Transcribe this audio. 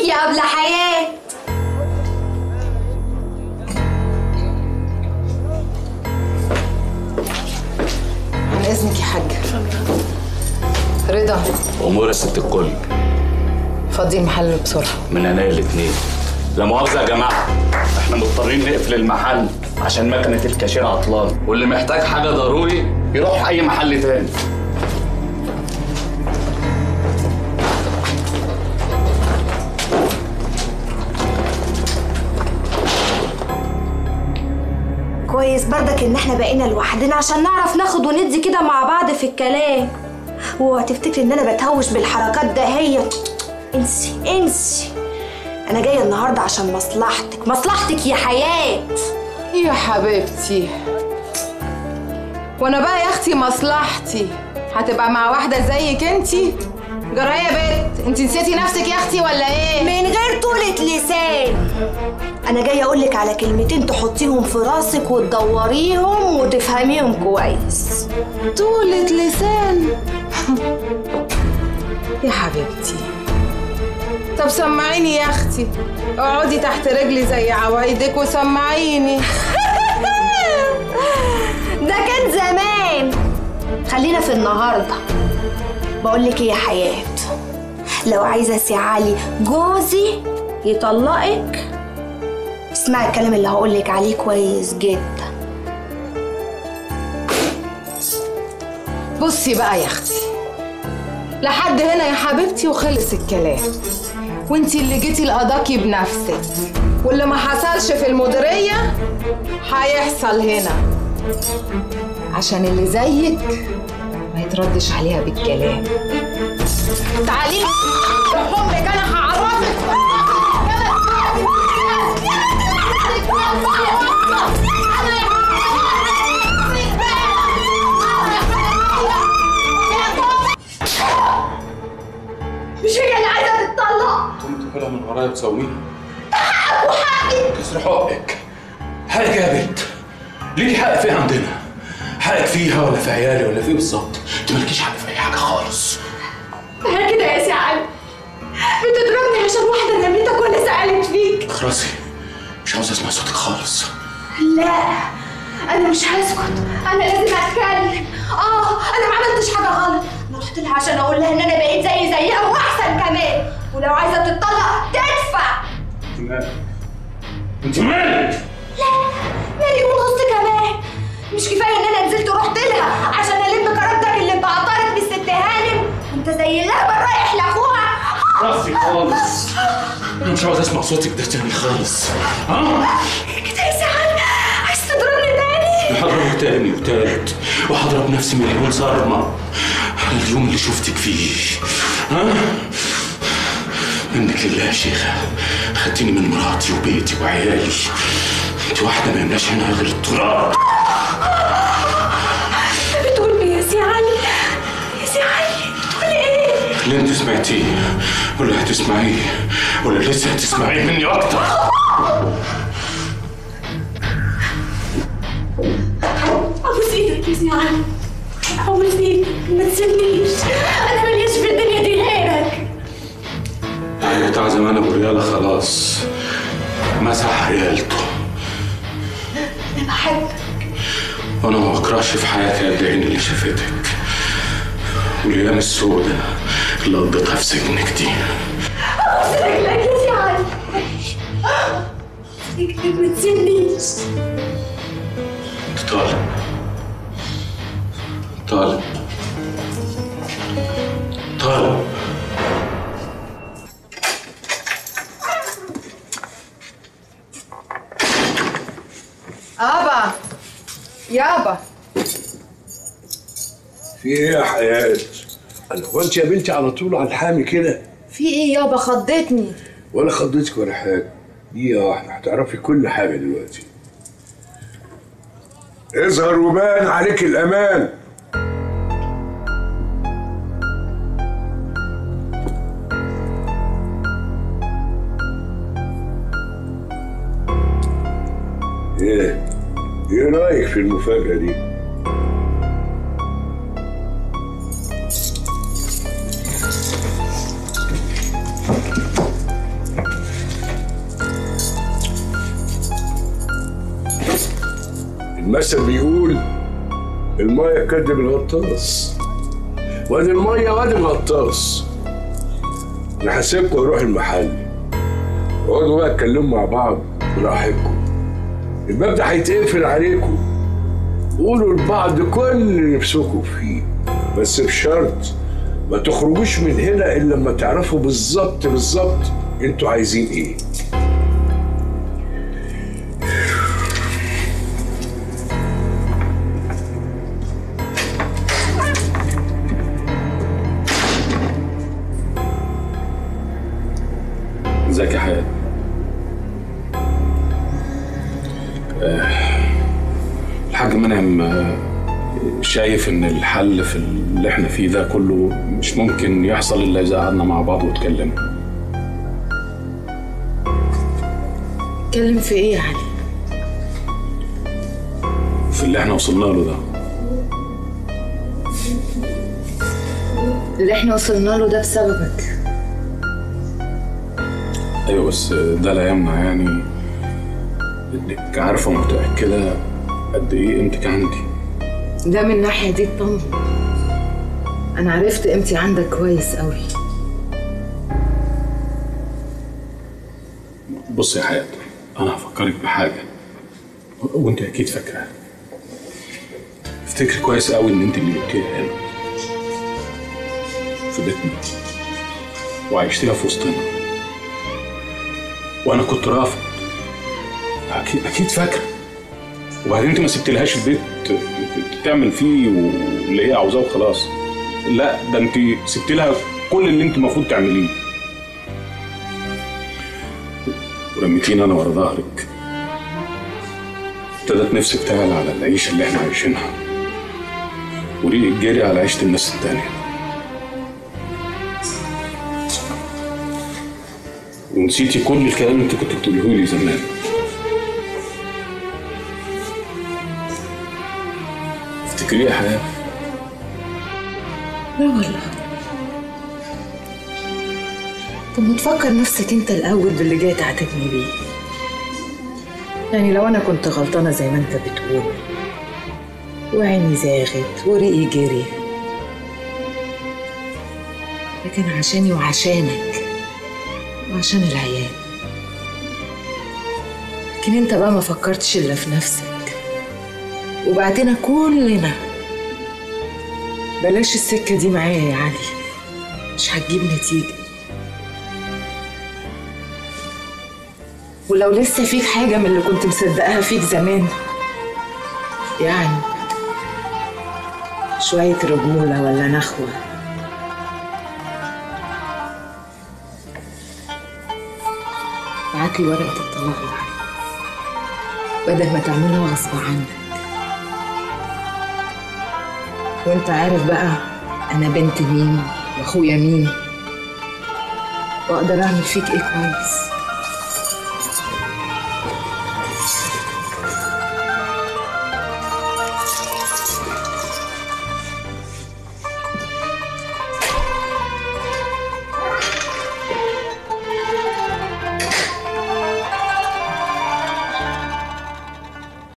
يا قبل حياة عن اذنك يا حاجه رضا امور يا ست الكل فضي المحل بسرعه من عينيا الاتنين لا مؤاخذه يا جماعه احنا مضطرين نقفل المحل عشان مكنه الكاشير عطلان واللي محتاج حاجه ضروري يروح اي محل تاني كويس برضك ان احنا بقينا لوحدنا عشان نعرف ناخد وندي كده مع بعض في الكلام وهتفتكري ان انا بتهوش بالحركات ده هي انسي انسي انا جايه النهارده عشان مصلحتك مصلحتك يا حياه يا حبيبتي وانا بقى يا اختي مصلحتي هتبقى مع واحده زيك انتي جرايه يا بت انت نسيتي نفسك يا اختي ولا ايه من غير طولة لسان انا جايه اقولك على كلمتين تحطيهم في راسك وتدوريهم وتفهميهم كويس طولة لسان يا حبيبتي طب سمعيني يا اختي اقعدي تحت رجلي زي عوايدك وسمعيني ده كان زمان خلينا في النهارده بقولك ايه يا حياة لو عايزة سي علي جوزي يطلقك اسمعي الكلام اللي هقولك عليه كويس جدا بصي بقى يا اختي لحد هنا يا حبيبتي وخلص الكلام وانتي اللي جيتي لقضاكي بنفسك واللي ما حصلش في المديرية هيحصل هنا عشان اللي زيك ما يتردش عليها بالكلام تعالي لي حمرك انا هعرفك مش هي اللي عايزة تتطلق تقوم تاكلها من ورايا وتسويها كسر حقك حقك يا بنت ليكي حق فيه عندنا حقك فيها ولا في عيالي ولا فيه بالظبط انت مالكيش حق في اي حاجه خالص هي كده يا سي علي بتضربني عشان واحدة نميتك ولا سألت فيك اخرسي مش عاوز اسمع صوتك خالص لا انا مش هسكت انا لازم اتكلم اه انا ما عملتش حاجه غلط انا رحت لها عشان اقول لها ان انا بقيت زي زيها واحسن كمان ولو عايزه تتطلق تدفع انت مالك انت مالك مليون ونص كمان مش كفايه ان انا نزلت ورحت لها عشان الم كرامتك اللي بعطرت بالست هانم وانت زي اللهبل رايح لاخوها راسي خالص انا مش عاوز اسمع صوتك ده تاني خالص ها كده يا سي علي عايز تضربني تاني هضربك تاني وتالت وهضرب نفسي مليون صرمة على اليوم اللي شفتك فيه ها منك لله يا شيخة خدتيني من مراتي وبيتي وعيالي انت واحدة ما يملاش هنا غير التراب بتقول ايه يا سي علي يا سي علي بتقول ايه اللي انت سمعتيه ولا هتسمعيه ولا لسه هتسمعيه مني اكتر ابوس ايدك يا سي علي ابوس ايدك ما تسيبنيش انا ماليش في الدنيا دي غيرك يعني بتاع زمان ابو ريالة خلاص مسح ريالته انا بحبك وانا ما بكرهش في حياتي قد العين اللي شافتك والايام السوداء اللي قضيتها في سجنك دي ابوس رجلك يا سي علي رجلك ما تسيبنيش انت طالب طالب طالب ابا يابا في ايه يا حياة؟ انا هو انت يا بنتي على طول على الحامي كده في ايه يابا خضتني ولا خضتك ولا حاجه دقيقة واحدة هتعرفي كل حاجة دلوقتي اظهر وبان عليك الأمان ايه؟ ايه رأيك في المفاجأة دي؟ المثل بيقول المية كدب الغطاس وادي المية وادي الغطاس انا هسيبكم واروح المحل اقعدوا بقى اتكلموا مع بعض براحتكم الباب ده هيتقفل عليكم قولوا لبعض كل اللي نفسكم فيه بس بشرط ما تخرجوش من هنا الا لما تعرفوا بالظبط بالظبط انتوا عايزين ايه ازيك يا حياة آه، الحاج منعم آه، شايف ان الحل في اللي احنا فيه ده كله مش ممكن يحصل الا اذا قعدنا مع بعض واتكلمنا اتكلم في ايه يا علي في اللي احنا وصلنا له ده اللي احنا وصلنا له ده بسببك ايوه بس ده لا يمنع يعني انك عارفه ومتاكده قد ايه قيمتك عندي ده من الناحية دي اطمن انا عرفت قيمتي عندك كويس قوي بص يا حياة أنا هفكرك بحاجة وأنت أكيد فاكرها افتكري كويس قوي إن أنت اللي قلتيها هنا في بيتنا وعشتيها في وسطنا وأنا كنت رافض أكيد أكيد فاكرة وبعدين أنت ما سبتلهاش البيت تعمل فيه واللي هي عاوزاه وخلاص لا ده أنت سبت لها كل اللي أنت المفروض تعمليه ورميتيني انا ورا ظهرك ابتدت نفسك تعلى على العيشه اللي احنا عايشينها وريقك جري على عيشه الناس التانيه ونسيتي كل الكلام اللي انت كنت بتقوله لي زمان افتكريه يا حياه لا والله طب ما تفكر نفسك انت الاول باللي جاي تعاتبني بيه يعني لو انا كنت غلطانه زي ما انت بتقول وعيني زاغت وريقي جري لكن عشاني وعشانك وعشان العيال لكن انت بقى ما فكرتش الا في نفسك وبعدين كلنا بلاش السكة دي معايا يا علي مش هتجيب نتيجة ولو لسه فيك حاجة من اللي كنت مصدقاها فيك زمان يعني شوية رجولة ولا نخوة بعتلي ورقة الطلاق يا علي بدل ما تعملها غصب عنك وانت عارف بقى انا بنت مين واخويا مين واقدر اعمل فيك ايه كويس